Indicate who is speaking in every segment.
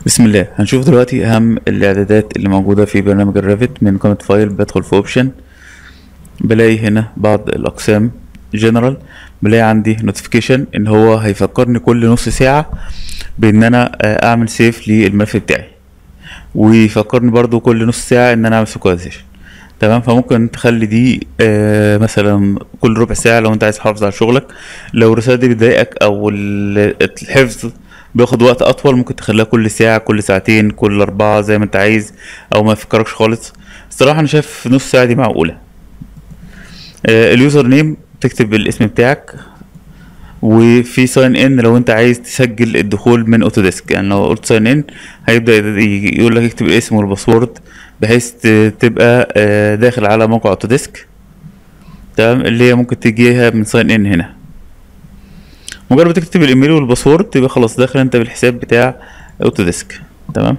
Speaker 1: بسم الله هنشوف دلوقتي اهم الاعدادات اللي موجوده في برنامج الريفت من قائمه فايل بدخل في اوبشن بلاقي هنا بعض الاقسام جنرال بلاقي عندي نوتيفيكيشن ان هو هيفكرني كل نص ساعه بان انا آه، اعمل سيف للملف بتاعي ويفكرني برضو كل نص ساعه ان انا اعمل سيكواليزيشن تمام فممكن تخلي دي آه مثلا كل ربع ساعه لو انت عايز تحافظ على شغلك لو الرساله دي بتضايقك او ال- الحفظ بياخد وقت اطول ممكن تخليها كل ساعه كل ساعتين كل اربعه زي ما انت عايز او ما يفكركش خالص الصراحه انا شايف نص ساعه دي معقوله آه اليوزر نيم تكتب الاسم بتاعك وفي ساين ان لو انت عايز تسجل الدخول من اوتوديسك يعني لو قلت ساين ان هيبدا ي- يقول لك اكتب الاسم والباسورد بحيث ت- تبقى آه، داخل على موقع اوتوديسك تمام اللي هي ممكن تجيها من ساين ان هنا مجرد ما تكتب الايميل والباسورد تبقى خلاص داخل انت بالحساب بتاع اوتوديسك تمام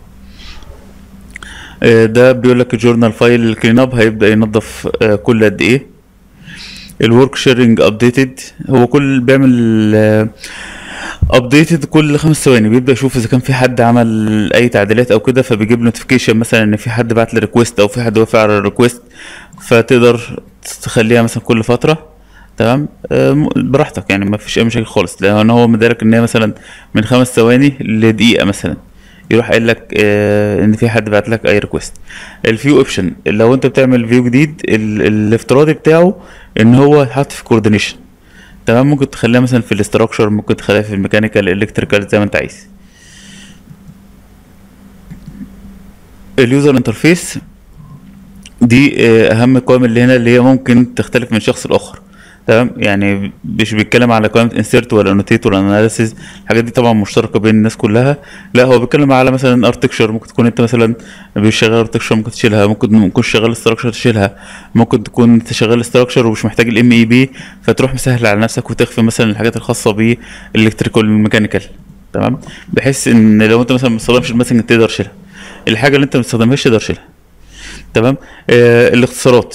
Speaker 1: آه، ده بيقول لك الجورنال فايل كلين اب هيبدا ينظف آه، كل قد ايه الورك شيرنج ابديتد هو كل بيعمل ابديتد كل خمس ثواني بيبدا يشوف اذا كان في حد عمل اي تعديلات او كده فبيجيب نوتيفيكيشن مثلا ان في حد بعت لي ريكويست او في حد وافق على الريكويست فتقدر تخليها مثلا كل فتره تمام آه، م- براحتك يعني ما فيش اي مشاكل خالص لان هو مدارك ان هي مثلا من خمس ثواني لدقيقه مثلا يروح قايل لك آه ان في حد بعت لك اي ريكويست الفيو اوبشن لو انت بتعمل فيو جديد ال- الافتراضي بتاعه ان هو يتحط في كوردينيشن تمام ممكن تخليها مثلا في الاستراكشر ممكن تخليها في الميكانيكال الكتريكال زي ما انت عايز اليوزر انترفيس دي آه، اهم قائمه اللي هنا اللي هي ممكن تختلف من شخص لاخر تمام يعني مش بيتكلم على قائمه انسيرت ولا انوتيت ولا اناليسيز الحاجات دي طبعا مشتركه بين الناس كلها لا هو بيتكلم على مثلا ارتكشر ممكن تكون انت مثلا مش شغال ارتكشر ممكن تشيلها ممكن ما تكونش شغال استراكشر تشيلها ممكن تكون انت شغال استراكشر ومش محتاج الام اي بي فتروح مسهل على نفسك وتخفي مثلا الحاجات الخاصه بالالكتريكال والميكانيكال تمام بحيث ان لو انت مثلا ما بتستخدمش الماسنج تقدر تشيلها الحاجه اللي انت ما بتستخدمهاش تقدر تشيلها تمام آه الاختصارات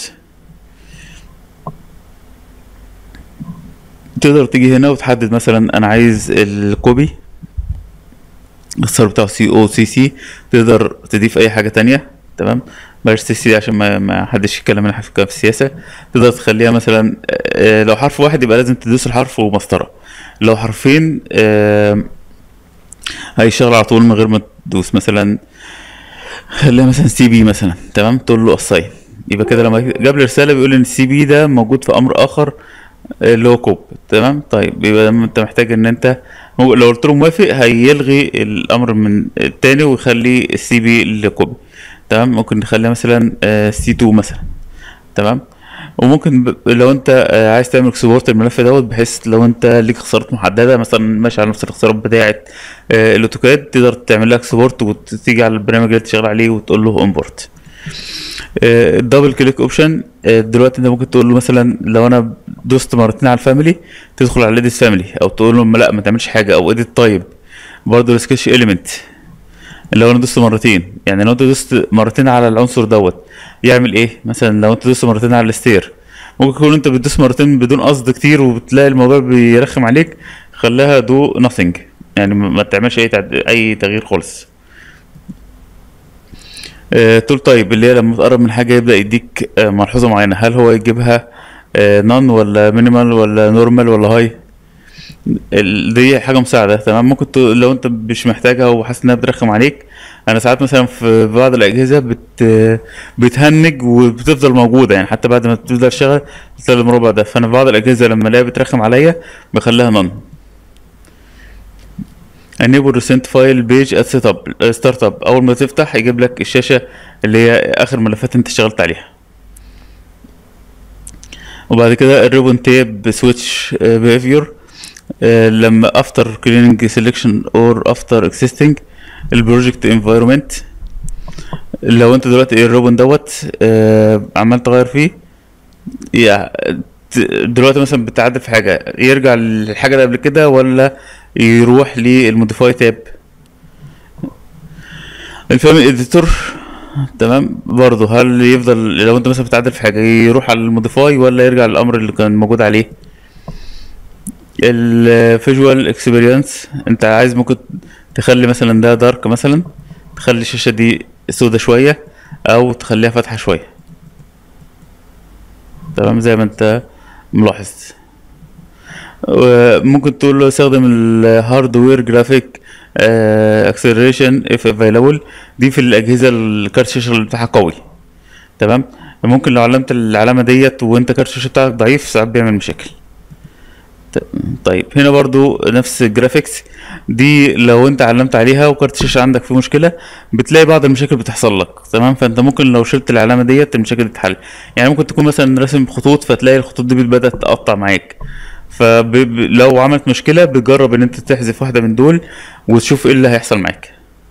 Speaker 1: تقدر تيجي هنا وتحدد مثلا انا عايز الكوبي الاختصار بتاعه سي او سي سي تقدر تضيف اي حاجه تانية تمام بلاش سي سي عشان ما ما حدش يتكلم منها في في السياسه تقدر تخليها مثلا آه، لو حرف واحد يبقى لازم تدوس الحرف ومسطره لو حرفين آه، هيشتغل على طول من غير ما تدوس مثلا خليها مثلا سي بي مثلا تمام تقول له اساين يبقى كده لما جاب لي رساله بيقول ان السي بي ده موجود في امر اخر آه، اللي هو كوب تمام طيب يبقى لما انت محتاج ان انت هو لو قلت له موافق هيلغي الامر من التاني ويخلي السي بي لكوب تمام ممكن نخليها مثلا سي 2 مثلا تمام وممكن ب... لو انت آه، عايز تعمل اكسبورت الملف دوت بحيث لو انت ليك اختصارات محدده مثلا ماشي على نفس الاختصارات بتاعه آه، الاوتوكاد تقدر تعمل لها اكسبورت وتيجي على البرنامج اللي انت شغال عليه وتقول له امبورت الدبل كليك اوبشن دلوقتي انت ممكن تقول له مثلا لو انا دوست مرتين على الفاميلي تدخل على الاديت فاميلي او تقول له لا ما تعملش حاجه او اديت تايب برضه السكتش اليمنت لو انا دوست مرتين يعني لو انت دوست مرتين على العنصر دوت يعمل ايه مثلا لو انت دوست مرتين على الستير ممكن يكون انت بتدوس مرتين بدون قصد كتير وبتلاقي الموضوع بيرخم عليك خليها دو nothing يعني ما ما تعملش اي تعد... اي تغيير خالص تول تايب اللي هي لما تقرب من حاجه يبدا يديك آه، ملحوظه معينه هل هو يجيبها نون ولا مينيمال ولا نورمال ولا هاي ال- دي حاجه مساعده تمام ممكن ت... لو انت مش محتاجها وحاسس انها بترخم عليك انا ساعات مثلا في بعض الاجهزه بت بتهنج وبتفضل موجوده يعني حتى بعد ما تفضل تشتغل بتلاقي المربع ده فانا في بعض الاجهزه لما الاقيها بترخم عليا بخليها نون enable recent file page at setup ستارت اب اول ما تفتح يجيب لك الشاشه اللي هي اخر ملفات انت اشتغلت عليها وبعد كده الريبون تاب سويتش بيهافيور لما افتر كليننج سيلكشن اور افتر اكسيستنج البروجكت انفايرمنت لو انت دلوقتي الريبون دوت آه، عمال تغير فيه يا ت- دلوقتي مثلا بتعدل في حاجه يرجع للحاجه اللي قبل كده ولا يروح للموديفاي تاب الفاميلي اديتور تمام برضه هل يفضل لو انت مثلا بتعدل في حاجه يروح على الموديفاي ولا يرجع للامر اللي كان موجود عليه الفيجوال اكسبيرينس انت عايز ممكن تخلي مثلا ده دارك مثلا تخلي الشاشة دي سودة شوية او تخليها فاتحة شوية تمام زي ما انت ملاحظ ممكن تقول له استخدم الهاردوير جرافيك اكسلريشن اف افيلابل دي في الاجهزه الكارت الشاشه اللي بتاعها قوي تمام ممكن لو علمت العلامه ديت وانت كارت الشاشه بتاعك ضعيف ساعات بيعمل مشاكل ت- طيب هنا برضو نفس الجرافيكس دي لو انت علمت عليها وكارت الشاشه عندك فيه مشكله بتلاقي بعض المشاكل بتحصل لك تمام فانت ممكن لو شلت العلامه ديت المشاكل تتحل يعني ممكن تكون مثلا راسم خطوط فتلاقي الخطوط دي بدات تقطع معاك فلو عملت مشكله بتجرب ان انت تحذف واحده من دول وتشوف ايه اللي هيحصل معاك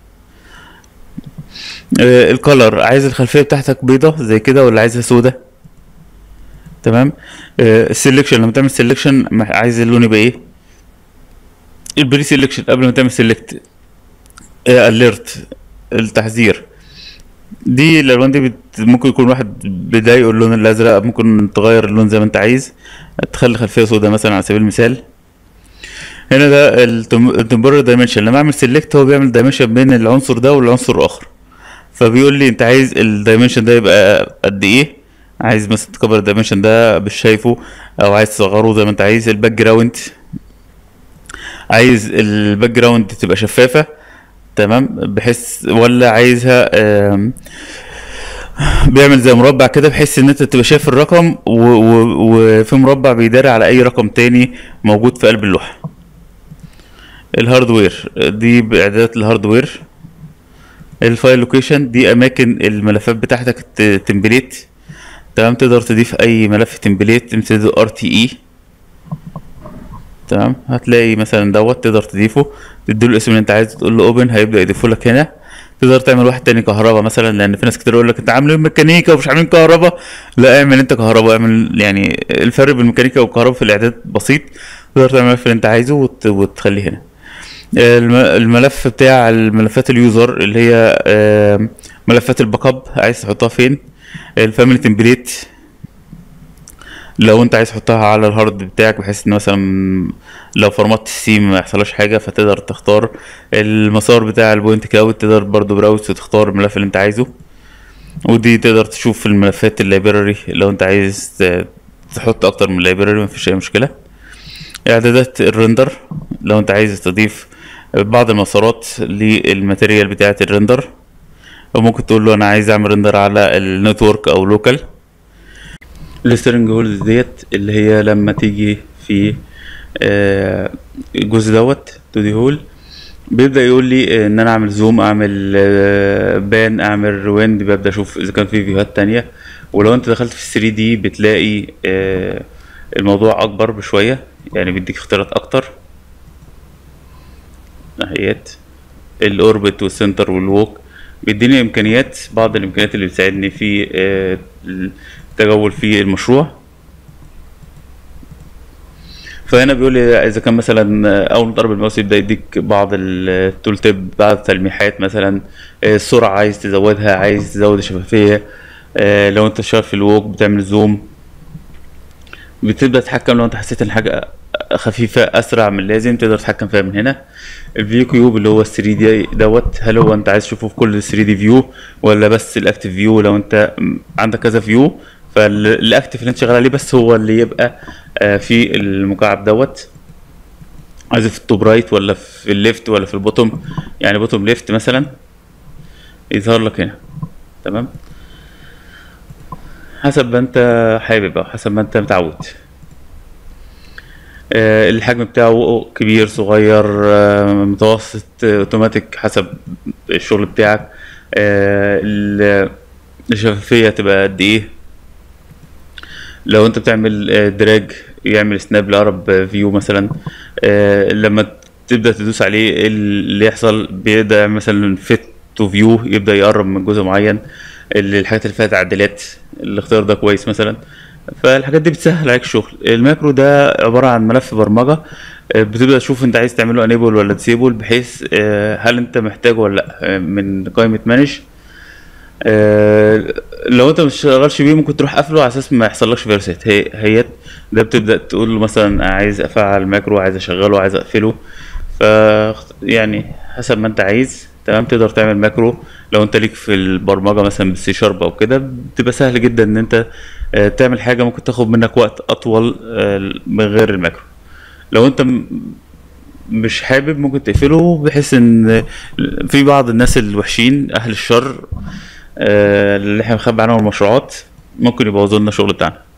Speaker 1: آه، الكولر عايز الخلفيه بتاعتك بيضه زي كده ولا عايزها سودة تمام السلكشن لما تعمل سلكشن عايز اللون يبقى ايه البري سلكشن قبل ما تعمل سيلكت اليرت التحذير دي الالوان دي بت... ممكن يكون واحد بيضايقه اللون الازرق ممكن تغير اللون زي ما انت عايز تخلي خلفيه سوداء مثلا على سبيل المثال هنا ده التمبرر دايمنشن لما اعمل سيلكت هو بيعمل دايمنشن بين العنصر ده والعنصر الاخر فبيقول لي انت عايز الدايمنشن ده يبقى قد ايه عايز مثلا تكبر الدايمنشن ده مش شايفه او عايز تصغره زي ما انت عايز الباك جراوند عايز الباك جراوند تبقى شفافه تمام بحيث ولا عايزها آم، بيعمل زي مربع كده بحيث ان انت تبقى شايف الرقم و- و- وفي مربع بيداري على اي رقم تاني موجود في قلب اللوحه الهاردوير دي باعدادات الهاردوير الفايل لوكيشن دي اماكن الملفات بتاعتك ت- تمبليت تمام تقدر تضيف اي ملف تمبليت امتداد ار تي اي تمام هتلاقي مثلا دوت تقدر تضيفه تديله الاسم اللي انت عايزه تقول له اوبن هيبدا يضيفه لك هنا تقدر تعمل واحد تاني كهرباء مثلا لان في ناس كتير يقول لك انت عامل ميكانيكا ومش عاملين كهرباء لا اعمل انت كهرباء اعمل يعني الفرق بين الميكانيكا والكهرباء في الاعداد بسيط تقدر تعمل الملف اللي انت عايزه وت... وتخليه هنا الم- الملف بتاع الملفات اليوزر اللي هي آم، ملفات الباك اب عايز تحطها فين الفاميلي تمبليت لو انت عايز تحطها على الهارد بتاعك بحيث ان مثلا لو فرمت السي ما يحصلش حاجه فتقدر تختار المسار بتاع البوينت كلاود تقدر برضو براوز وتختار الملف اللي انت عايزه ودي تقدر تشوف الملفات اللايبراري لو انت عايز ت- تحط اكتر من لايبراري مفيش اي مشكله اعدادات الرندر لو انت عايز تضيف بعض المسارات للماتيريال بتاعه الرندر وممكن تقول له انا عايز اعمل رندر على النتورك او لوكال السترنج هولز ديت اللي هي لما تيجي في آه، الجزء دوت تو دي هول بيبدا يقول لي ان انا اعمل زوم اعمل آه، بان اعمل رويند ببدا اشوف اذا كان في فيوهات تانية ولو انت دخلت في 3 دي بتلاقي آه، الموضوع اكبر بشويه يعني بيديك اختيارات اكتر ناحيات الاوربت والسنتر والووك بيديني امكانيات بعض الامكانيات اللي بتساعدني في آه، التجول في المشروع فهنا بيقول لي اذا كان مثلا اول ما تقرب الماوس يبدا يديك بعض التول تيب بعض التلميحات مثلا آه، السرعه عايز تزودها عايز تزود الشفافيه آه، لو انت شغال في الووك بتعمل زوم بتبدا تتحكم لو انت حسيت ان حاجه خفيفه اسرع من اللازم تقدر تتحكم فيها من هنا الفيو كيوب اللي هو ال 3 دي دوت هل هو انت عايز تشوفه في كل 3 دي فيو ولا بس الاكتف فيو لو انت م- عندك كذا فيو فالاكتف اللي انت شغال عليه بس هو اللي يبقى آه، في المكعب دوت عايزه في التوب رايت ولا في الليفت ولا في البوتوم يعني بوتوم ليفت مثلا يظهر لك هنا تمام حسب ما انت حابب او حسب ما انت متعود آه، الحجم بتاعه كبير صغير آه، متوسط آه، اوتوماتيك حسب الشغل بتاعك آه، ال- الشفافية تبقى قد ايه لو انت بتعمل آه، دراج يعمل سناب لأقرب فيو مثلا آه، لما تبدأ تدوس عليه إيه اللي يحصل بيبدأ يعمل مثلا فيت تو فيو يبدأ يقرب من جزء معين اللي- الحاجات اللي فيها تعديلات الاختيار ده كويس مثلا فالحاجات دي بتسهل عليك الشغل الماكرو ده عبارة عن ملف برمجة آه، بتبدأ تشوف انت عايز تعمله انيبل ولا ديسيبل بحيث آه، هل انت محتاجه ولا لا آه، من قائمة مانج آه، لو انت مش شغالش بيه ممكن تروح قافله على اساس ما يحصلكش فيروسات هي هي ده بتبدا تقول له مثلا عايز افعل ماكرو عايز اشغله عايز اقفله ف يعني حسب ما انت عايز تمام تقدر تعمل ماكرو لو انت ليك في البرمجه مثلا بالسي شارب او كده بتبقى سهل جدا ان انت آه، تعمل حاجه ممكن تاخد منك وقت اطول آه، من غير الماكرو لو انت م- مش حابب ممكن تقفله بحيث ان في بعض الناس الوحشين اهل الشر آه، اللي احنا بنخبي عنهم المشروعات ممكن يبوظوا لنا الشغل بتاعنا